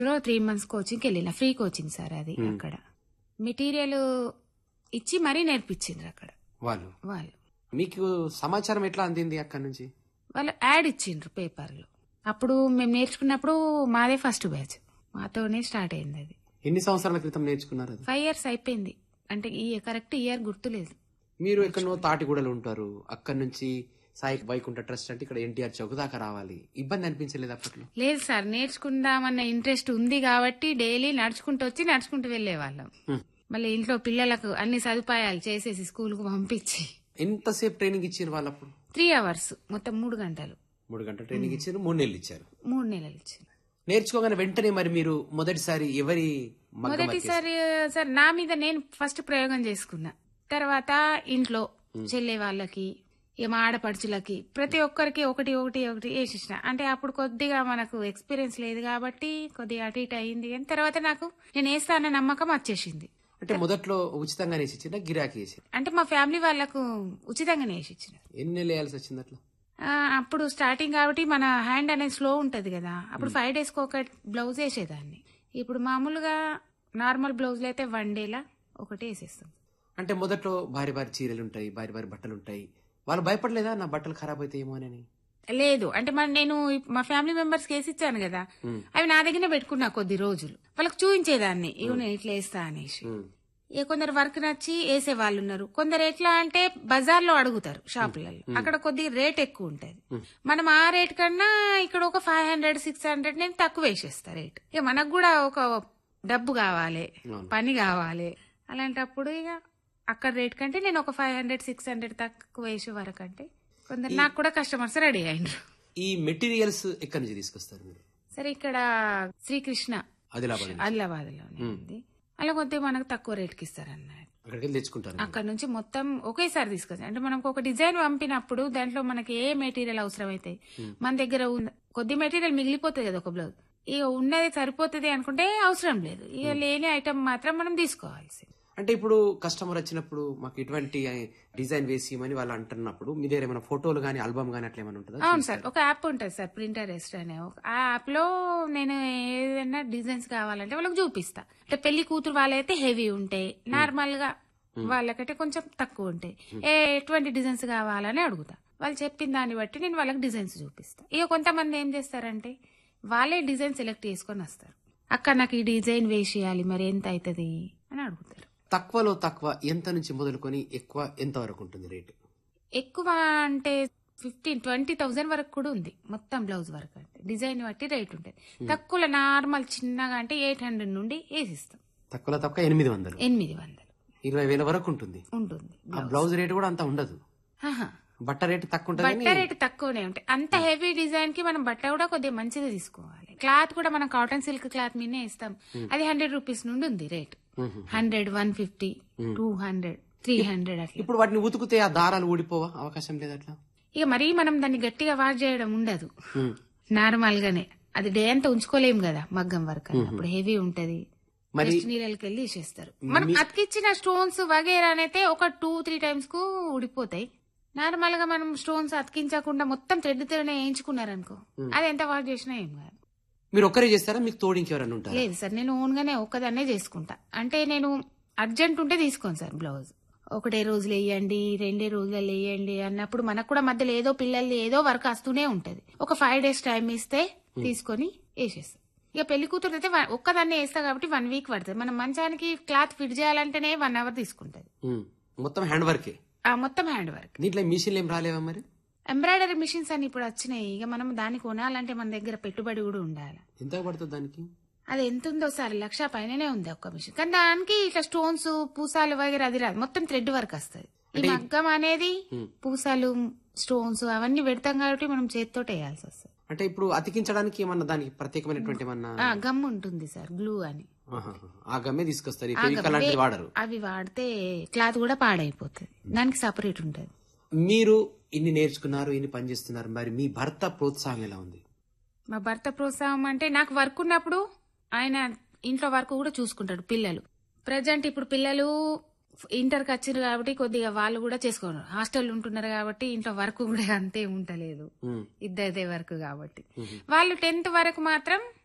లో three months కోచింగ్కి వెళ్ళిన ఫ్రీ కోచింగ్ సార్ అది అక్కడ మెటీరియల్ ఇచ్చి మరీ నేర్పించిండ్రు అక్కడ వాళ్ళు వాళ్ళు మీకు సమాచారం ఎట్లా అందింది అక్కడి నుంచి వాళ్ళు యాడ్ ఇచ్చిండ్రు పేపర్లో అప్పుడు మేము నేర్చుకున్నప్పుడు మాదే ఫస్ట్ బ్యాచ్ మాతోనే స్టార్ట్ అయింది అది ఎన్ని సంవత్సరాల క్రితం నేర్చుకున్నారు అది ఫైవ్ ఇయర్స్ అయిపోయింది అంటే ఈ కరెక్ట్ ఇయర్ గుర్తులేదు మీరు ఎక్కడో తాటిగూడలు ఉంటారు అక్కడి నుంచి సాయి వైకుంఠ ట్రస్ట్ అంటే ఇక్కడ ఎన్టీఆర్ చౌక్ దాకా రావాలి ఇబ్బంది అనిపించలేదు అప్పట్లో లేదు సార్ నేర్చుకుందామన్న ఇంట్రెస్ట్ ఉంది కాబట్టి డైలీ నడుచుకుంటూ వచ్చి నడుచుకుంటూ వెళ్లే వాళ్ళం హ్మ్. మళ్ళీ ఇంట్లో పిల్లలకు అన్ని సదుపాయాలు చేసేసి స్కూల్ కు పంపించి ఎంతసేపు ట్రైనింగ్ ఇచ్చారు వాళ్ళు అప్పుడు త్రీ అవర్స్ మొత్తం మూడు గంటలు మూడు గంటల ట్రైనింగ్ ఇచ్చారు మూడు నెలలు ఇచ్చారు మూడు నెలలు ఇచ్చింది నేర్చుకోగానే వెంటనే మరి మీరు మొదటిసారి ఎవరి మగ్గం అతికేశారు? మొదటిసారి సార్ నా మీద నేను ఫస్ట్ ప్రయోగం చేసుకున్నా తర్వాత ఇంట్లో చెల్లె వాళ్ళకి ఇక మా ఆడపడుచులకి ప్రతి ఒక్కరికి ఒకటి ఒకటి ఒకటి వేసేసిన అంటే అప్పుడు కొద్దిగా మనకు ఎక్స్పీరియన్స్ లేదు కాబట్టి కొద్దిగా అటు ఇటు అయింది కానీ తర్వాత నాకు నేను వేస్తానన్న నమ్మకం వచ్చేసింది అంటే మొదట్లో ఉచితంగా వేసి ఇచ్చిందా గిరాకీ వేసి అంటే మా ఫ్యామిలీ వాళ్ళకు ఉచితంగానే వేసి ఇచ్చిన ఎన్ని నెలలు వేయాల్సి వచ్చింది అట్లా ఆ, అప్పుడు స్టార్టింగ్ కాబట్టి మన హ్యాండ్ అనేది స్లో ఉంటది కదా అప్పుడు ఫైవ్ డేస్కి ఒక బ్లౌజ్ వేసేదాన్ని ఇప్పుడు మామూలుగా నార్మల్ బ్లౌజ్లు అయితే వన్ డేలా ఒకటి వేసేస్తాం అంటే మొదట్లో భారీ భారీ చీరలు ఉంటాయి భారీ భారీ బట్టలు ఉంటాయి వాళ్ళు భయపడలేదా నా బట్టలు ఖరాబ్ అవుతాయేమో అని లేదు అంటే మన నేను ఇప్- మా ఫ్యామిలీ మెంబర్స్ కేసి ఇచ్చాను కదా అవి నా దగ్గరనే పెట్టుకున్నా కొద్ది రోజులు వాళ్ళకి చూపించేదాన్ని ఇవి నేను ఇట్లా వేస్తా అనేసి ఉమ్. ఇక కొందరు వర్క్ నచ్చి వేసే వాళ్ళు ఉన్నారు కొందరు ఎట్లా అంటే బజార్ లో అడుగుతారు షాపులలో అక్కడ కొద్దిగా రేట్ ఎక్కువ ఉంటది మనం ఆ రేట్ కన్నా ఇక్కడ ఒక ఫైవ్ హండ్రెడ్ సిక్స్ హండ్రెడ్ నేను తక్కువ వేసేస్తా రేట్ ఇక మనకు కూడా ఒక డబ్బు కావాలి అవును. పని కావాలి అలాంటప్పుడు ఇక అక్కడ రేట్ కంటే నేను ఒక ఫైవ్ హండ్రెడ్ సిక్స్ హండ్రెడ్ తక్కువ వేసే వరకు అంటే కొందరు నాకు కూడా కస్టమర్స్ రెడీ అయినరు ఈ మెటీరియల్స్ ఎక్కడి నుంచి తీసుకొస్తారు మీరు సరే ఇక్కడ శ్రీకృష్ణ ఆదిలాబాద్ నుంచి. ఆదిలాబాద్ లోనే ఉంది అలా కొద్దిగా మనకు తక్కువ రేట్కి ఇస్తారు అన్నట్టు అక్కడికి వెళ్ళి తెచ్చుకుంటారు అక్కడ నుంచి మొత్తం ఒకేసారి తీసుకొచ్చి అంటే మనకు ఒక డిజైన్ పంపినప్పుడు దాంట్లో మనకి ఏ మెటీరియల్ అవసరం అయితే మన దగ్గర ఉన్న కొద్ది మెటీరియల్ మిగిలిపోతుంది కదా ఒక బ్లౌజ్ ఇక ఉన్నది సరిపోతుంది అనుకుంటే అవసరం లేదు ఇక లేని ఐటమ్ మాత్రం మనం తీసుకోవాల్సి అంటే ఇప్పుడు కస్టమర్ వచ్చినప్పుడు మాకు ఇటువంటి డిజైన్ వేసి ఇవ్వమని వాళ్ళు అంటున్నప్పుడు మీ దగ్గర ఏమైనా ఫోటోలు కానీ ఆల్బమ్ కానీ అట్లా ఏమైనా ఉంటుందా అవును సార్ ఒక యాప్ ఉంటుంది సార్ ప్రింటరెస్ట్ అనే ఒక- ఆ యాప్ లో నేను ఏదైనా డిజైన్స్ కావాలంటే వాళ్ళకి చూపిస్తా అంటే పెళ్లి కూతురు వాళ్ళైతే హెవీ ఉంటాయి నార్మల్ గా వాళ్ళకంటే కొంచెం తక్కువ ఉంటాయి ఏ ఎటువంటి డిజైన్స్ కావాలని అడుగుతా వాళ్ళు చెప్పిన దాన్ని బట్టి నేను వాళ్ళకి డిజైన్స్ చూపిస్తా ఇక కొంతమంది ఏం చేస్తారంటే వాళ్ళే డిజైన్ సెలెక్ట్ చేసుకొని వస్తారు అక్క నాకు ఈ డిజైన్ వేసేయాలి మరి ఎంత అవుతుంది అని అడుగుతారు తక్కువలో తక్కువ ఎంత నుంచి మొదలుకొని ఎక్కువ ఎంత వరకు ఉంటుంది రేటు ఎక్కువ అంటే ఫిఫ్టీన్ ట్వంటీ థౌసండ్ వరకు కూడా ఉంది మొత్తం బ్లౌజ్ వర్క్ అంటే డిజైన్ బట్టి రేట్ ఉంటుంది తక్కువ నార్మల్ చిన్నగా అంటే ఎయిట్ హండ్రెడ్ నుండి వేసిస్తాం తక్కువలో తక్కువ ఎనిమిది వందలు ఎనిమిది వందలు ఇరవై వేల వరకు ఉంటుంది ఉంటుంది ఆ బ్లౌజ్ రేటు కూడా అంత ఉండదు ఆహా. బట్ట రేటు తక్కువ ఉంటుంది బట్ట రేట్ తక్కువనే ఉంటాయి అంత హెవీ డిజైన్ కి మనం బట్ట కూడా కొద్దిగా మంచిగా తీసుకోవాలి క్లాత్ కూడా మనం కాటన్ సిల్క్ క్లాత్ మీదనే ఇస్తాం అది హండ్రెడ్ రూపీస్ నుండి ఉంది రేట్ మ్మ్. Hundred one fifty two hundred three hundred అట్లా ఇప్పుడు వాటిని ఉతుకుతే ఆ దారాలు ఊడిపోవా అవకాశం లేదు అట్లా ఇక మరీ మనం దాన్ని గట్టిగా వాష్ చేయడం ఉండదు మ్మ్. నార్మల్ గానే అది డే అంతా ఉంచుకోలేం కదా మగ్గం వర్క్ అన్నప్పుడు హెవీ ఉంటది మరి జస్ట్ నీళ్ళకి వెళ్ళి ఇచ్చేస్తారు మనం అతికిచ్చిన స్టోన్స్ వగేరానైతే ఒక టూ త్రీ టైమ్స్ కు ఊడిపోతాయి నార్మల్ గా మనం స్టోన్స్ అతికించకుండా మొత్తం థ్రెడ్ తోనే వేయించుకున్నారనుకో అది ఎంత వాష్ చేసినా ఏం కాదు మీరు ఒక్కరే చేస్తారా మీకు తోడు ఇంకెవరన్నా ఉంటారా లేదు సార్ నేను ఓన్ గానే ఒక్కదాన్నే చేసుకుంటా అంటే నేను అర్జెంట్ ఉంటే తీసుకోను సార్ బ్లౌజ్ ఒకటే రోజులు వేయండి రెండే రోజులలో వేయండి అన్నప్పుడు మనకు కూడా మధ్యలో ఏదో పిల్లల్ని ఏదో వర్క్ వస్తూనే ఉంటది ఒక ఫైవ్ డేస్ టైం ఇస్తే తీసుకొని వేసేస్తాం ఇక పెళ్లి కూతురు అయితే వన్- ఒక్కదాన్నే వేస్తా కాబట్టి వన్ వీక్ పడుతుంది మనం మంచానికి క్లాత్ ఫిట్ చేయాలంటేనే వన్ అవర్ తీసుకుంటది మ్మ్. మొత్తం హ్యాండ్ వర్కే ఆ మొత్తం హ్యాండ్ వర్క్ దీంట్లో మిషన్లు ఏం రాలేవా మరి ఎంబ్రాయిడరీ మిషన్స్ అని ఇప్పుడు వచ్చినాయి ఇక మనం దాన్ని కొనాలంటే మన దగ్గర పెట్టుబడి కూడా ఉండాలి ఎంత పడుతుంది దానికి అది ఎంత ఉందో సార్ లక్ష పైననే ఉంది ఒక్క మిషన్ కానీ దానికి ఇట్లా స్టోన్స్ పూసాలు వగేరే అది రాదు మొత్తం థ్రెడ్ వర్క్ వస్తుంది ఈ మగ్గం అనేది పూసాలు స్టోన్స్ అవన్నీ పెడతాం కాబట్టి మనం చేతితో వేయాల్సి వస్తుంది అంటే ఇప్పుడు అతికించడానికి ఏమన్నా దానికి ప్రత్యేకమైనటువంటి ఏమన్నా ఆ, గమ్ ఉంటుంది సార్ గ్లూ అని ఆహాహా. ఆ గమ్మే తీసుకొస్తారు ఈ ఆ ఫెవికాల్ గమ్ లాంటిది వే- వాడరు అవి వాడితే క్లాత్ కూడా పాడైపోతుంది దానికి సపరేట్ ఉంటుంది మీరు ఇన్ని నేర్చుకున్నారు ఇన్ని పని చేస్తున్నారు మరి మీ భర్త ప్రోత్సాహం ఎలా ఉంది మా భర్త ప్రోత్సాహం అంటే నాకు వర్క్ ఉన్నప్పుడు ఆయన ఇంట్లో వర్క్ కూడా చూసుకుంటాడు పిల్లలు ప్రజెంట్ ఇప్పుడు పిల్లలు ఇంటర్కి వచ్చారు కాబట్టి కొద్దిగా వాళ్ళు కూడా చేసుకోరు హాస్టల్ ఉంటున్నారు కాబట్టి ఇంట్లో వర్క్ కూడా అంతే ఉండలేదు మ్మ్. ఇద్దరిదే వర్క్ కాబట్టి వాళ్ళు టెన్త్ వరకు మాత్రం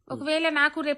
ఒకవేళ నాకు రేపు